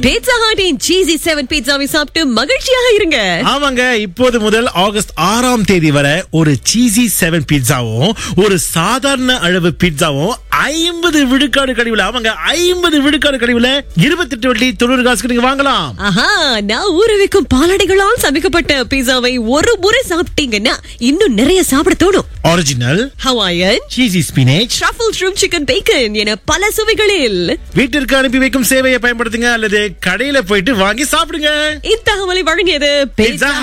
pizza ஹாட்டின் சீசி seven பீட்சாவை சாப்பிட்டு மகிழ்ச்சியாக இருங்க ஆமாங்க இப்போது முதல் ஆகஸ்ட் ஆறாம் தேதி வரை ஒரு சீசி செவன் பீட்சாவும் ஒரு சாதாரண அளவு பீட்சாவும் ஐம்பது விழுக்காடு கழிவுல ஆமாங்க ஐம்பது விழுக்காடு கழிவுல இருபத்தி எட்டு வட்டி தொண்ணூறு காசுக்கு நீங்க வாங்கலாம் ஆஹா நான் ஊற வைக்கும் பாலாடைகளால் சமைக்கப்பட்ட பீட்சாவை ஒரு முறை சாப்பிட்டீங்கன்னா இன்னும் நிறைய சாப்பிட தோணும் original Hawaiian cheesy spinach truffle shroom chicken bacon என பல சுவைகளில் வீட்டிற்கு அனுப்பி வைக்கும் சேவையை பயன்படுத்துங்க அல்லது கடையில போயிட்டு வாங்கி சாப்பிடுங்க இத்தகவலை வழங்கியது Pizza